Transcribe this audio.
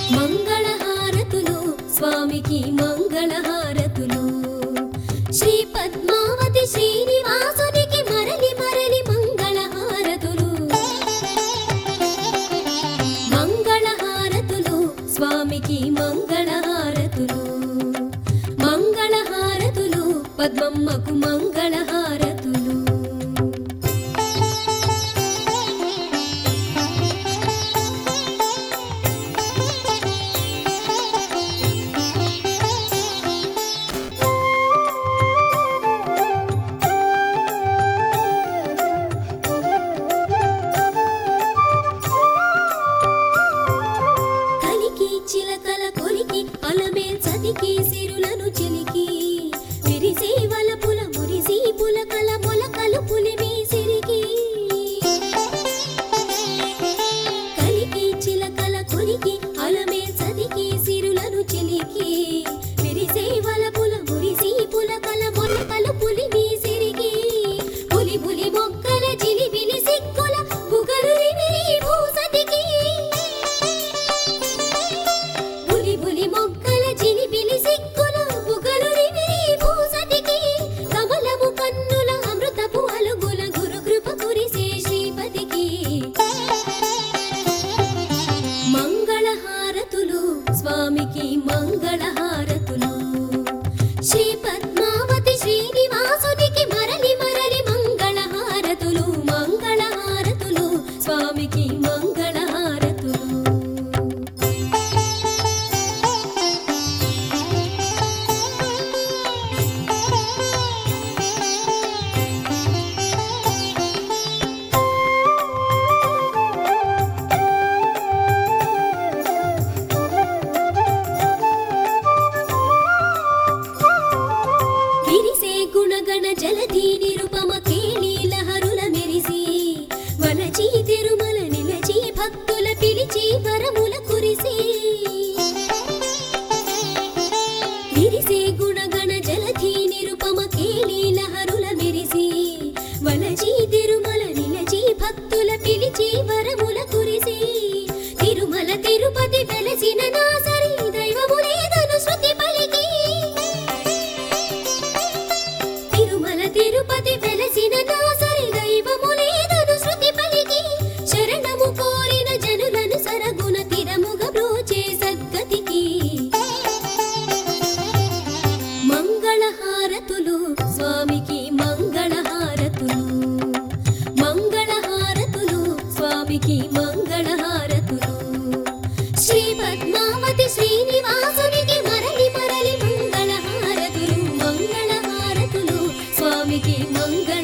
మంగళహారతులు స్వామికి మంగళహారతులు శ్రీ పద్మావతి శ్రీనివాసునికి మరలి మరలి మంగళహారతులు మంగళహారతులు స్వామికి మంగళహారతులు మంగళహారతులు పద్మమ్మకు మంగళహారతులు కలికి చిలకల కొలికి అలమేల్ సతికి సిరులను చిలికి విరిసే వలపుల మురిసి పులకల మొలకలు పులిమి సిరికి కలికి చిలకల కొలికి అలమేల్ సతికి సిరులను చిలికి విరిసే వలపుల మురిసి పులకల మొలకలు పులిమి సిరికి పులి పులి మొక్కల జిలిబిలి సిక్కుల బుగరు విరి భూసతికి బులి బులి మొక్కల జిలిబిలి సిక్కుల బుగలు రివిరి భూసతికి కమలము కన్నుల అమృతపు అలుగుల గురు కృప కురిసే శ్రీపతికి మంగళహారతులు స్వామికి మంగళహారతులు శ్రీ పద్మావతి శ్రీనివాసునికి మరలి మరలి మంగళహారతులు మంగళహారతులు స్వామికి మంగళహారతులు విరిసే గుణగణ జలధి నిరుపమ కేళీ లహరుల మెరిసి వలచి తిరుమల నిలచి భక్తుల పిలిచి వరముల కురిసి విరిసే గుణగణ జలధి నిరుపమ కేళీ లహరుల మెరిసి వలచి తిరుమల నిలచి భక్తుల పిలిచి వరముల కురిసి తిరుమల తిరుపతి వెలసిన నాసరి దైవము లేదను శృతి పలికి తిరుమల తిరుపతి వెలసిన దాసరి దైవము లేదను శృతి పలికి శరణము కోరిన జనులను సరగుణ తిరముగ బ్రోచే సద్గతికి మంగళహారతులు స్వామికి మంగళహారతులు మంగళహారతులు స్వామికి మంగళహారతులు శ్రీ పద్మావతి శ్రీనివాసునికి మరలి మరలి మంగళహారతులు మంగళహారతులు స్వామికి మంగళ